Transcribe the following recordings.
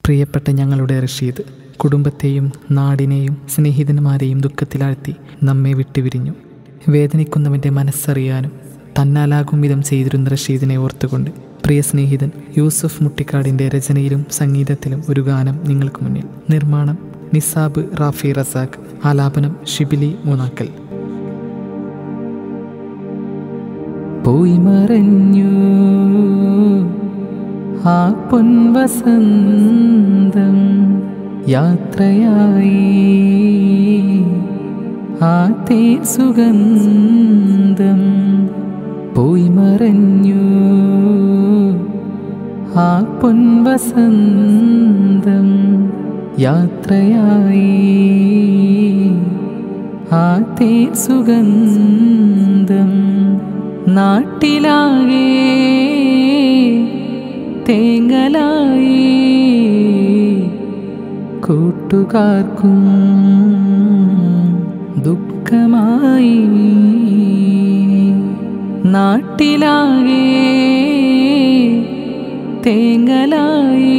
പ്രിയപ്പെട്ട ഞങ്ങളുടെ റഷീദ് കുടുംബത്തെയും നാടിനെയും സ്നേഹിതന്മാരെയും ദുഃഖത്തിലാഴ്ത്തി നമ്മെ വിട്ടുപിരിഞ്ഞു വേദനിക്കുന്നവൻ്റെ മനസ്സറിയാനും തന്നാലാകും വിധം ചെയ്തിരുന്ന റഷീദിനെ ഓർത്തുകൊണ്ട് പ്രിയ സ്നേഹിതൻ യൂസഫ് മുട്ടിക്കാടിൻ്റെ രചനയിലും സംഗീതത്തിലും ഒരു ഗാനം നിങ്ങൾക്ക് മുന്നിൽ നിർമ്മാണം നിസാബ് റാഫി റസാഖ് ആലാപനം ഷിബിലി മൂന്നാക്കൽ പോയി മറഞ്ഞു ആ പൊൻവസന്തം യാത്രയായി ആ തേൻ സുഗന്ധം പോയി മറഞ്ഞു ആ പൊൻവസന്തം യാത്രയായി ആ തേൻ സുഗന്ധം നാട്ടിലാകെ തേങ്ങലായി കൂട്ടുകാർക്കും ദുഃഖമായി നാട്ടിലാകെ തേങ്ങലായി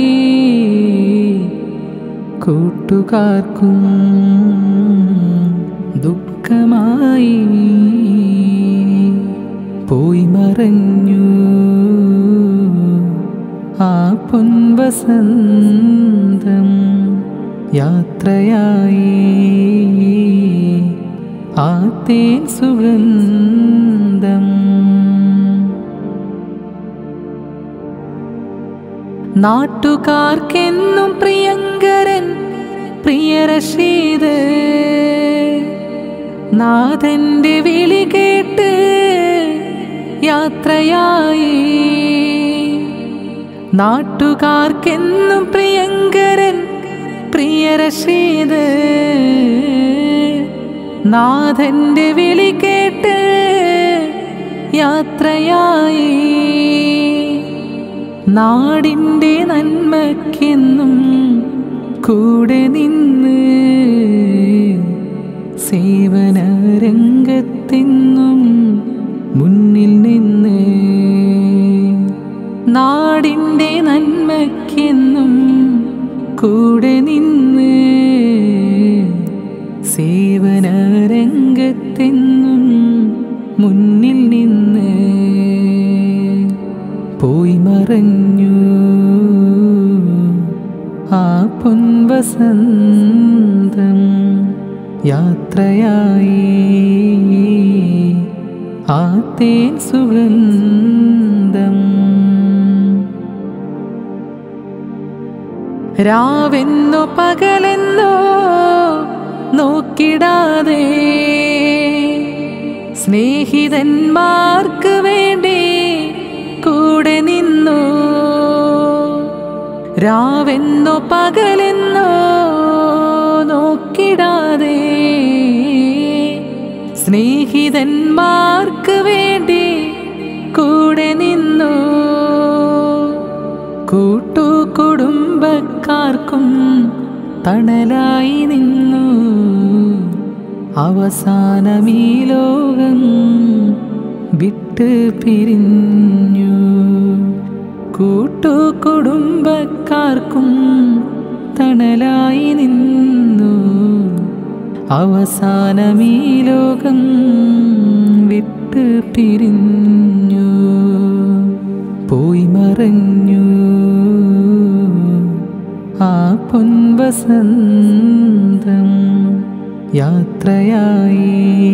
കൂട്ടുകാർക്കും ദുഃഖമായി പോയി മറഞ്ഞു ആ പൊൻവസന്തം യാത്രയായി ആ തേൻ സുഗന്ധം നാട്ടുകാർക്കെന്നും പ്രിയങ്കരൻ പ്രിയരഷീത് നാഥന്റെ വിളി കേട്ട് യാത്രയായി നാട്ടുകാർക്കെന്നും പ്രിയങ്കരൻ പ്രിയരഷീത് നാഥന്റെ വിളി കേട്ട് യാത്രയായി നാടിൻ്റെ നന്മയ്ക്കെന്നും കൂടെ നിന്ന് സേവന രംഗത്തെന്നും മുന്നിൽ നിന്ന് നാടിൻ്റെ നന്മയ്ക്കെന്നും കൂടെ നിന്ന് സേവന രംഗത്തെന്നും മുന്നിൽ നിന്ന് പോയി മറഞ്ഞു ആ പൊൻവസന്തം യാത്രയായി ആ തേൻ സുഗന്ധം രാവെന്നോ പകലെന്നോ നോക്കിടാതെ സ്നേഹിതന്മാർക്ക് വേണ്ടി കൂടെ നിന്നു രാവെന്നോ പകലെന്നോ നോക്കിടാതെ സ്നേഹിതന്മാർക്ക് വേണ്ടി കൂടെ നിന്നു കൂട്ടുകുടുംബക്കാർക്കും തണലായി നിന്നു അവസാനമീ ലോകം വിട്ട് പിരിഞ്ഞു കൂട്ടുകുടുംബക്കാർക്കും തണലായി നിന്നു അവസാനമീ ലോകം വിട്ട് പിരിഞ്ഞു പോയി മറഞ്ഞു ആ പൊൻവസന്തം യാത്രയായി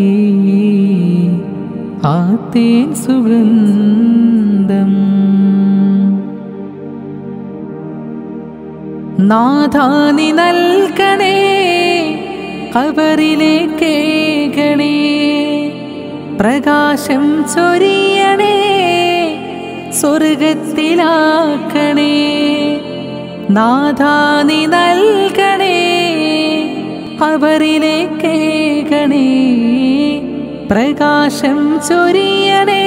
ആ തേൻ സുഗന്ധം നാഥാനി നൽകണേ കബറിലേക്കേകണേ പ്രകാശം ചൊരിയണേ സ്വർഗത്തിലാക്കണേ നാഥാനി നൽകണേ അവരിലേക്കേകണേ പ്രകാശം ചൊരിയണേ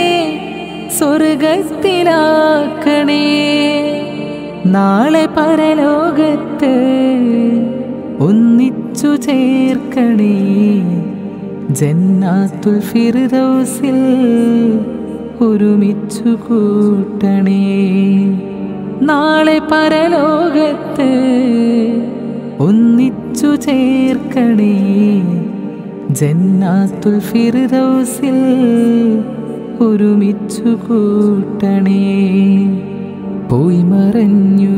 സ്വർഗത്തിലാക്കണേ നാളെ പരലോകത്ത് ഒന്നിച്ചു ചേർക്കണേ ജന്നാത്തുൽ ഫിർദൗസിൽ ഒരുമിച്ചു കൂട്ടണേ നാളെ പരലോകത്ത് ഒന്നിച്ചു ചേർക്കണേ ജന്നാത്തുൽ ഫിർദൗസിൽ ഒരുമിച്ചു കൂട്ടണേ പോയി മറഞ്ഞു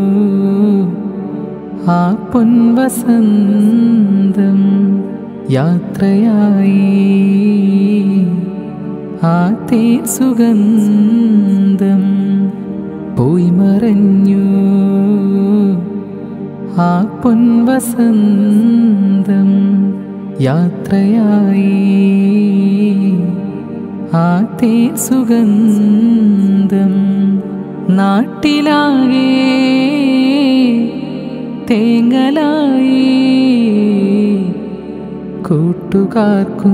ആ പൊൻവസന്തം യാത്രയായി ആ തേൻ സുഗന്ധം പോയി മറഞ്ഞു ആ പൊൻവസന്തം യാത്രയായി ആ തേൻ സുഗന്ധം നാട്ടിലാകെ തേങ്ങലായി കൂട്ടുകാർക്കും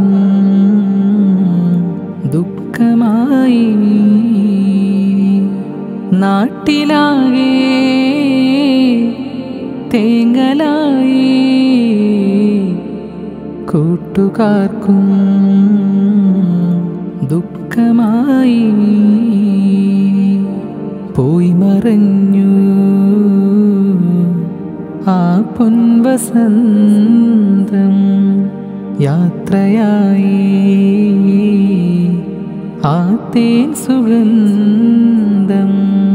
ദുഃഖമായി നാട്ടിലാകെ തേങ്ങലായി കൂട്ടുകാർക്കും ദുഃഖമായി പോയി മറഞ്ഞു ആ പൊൻവസന്തം യാത്രയായി ആ തേൻ സുഗന്ധം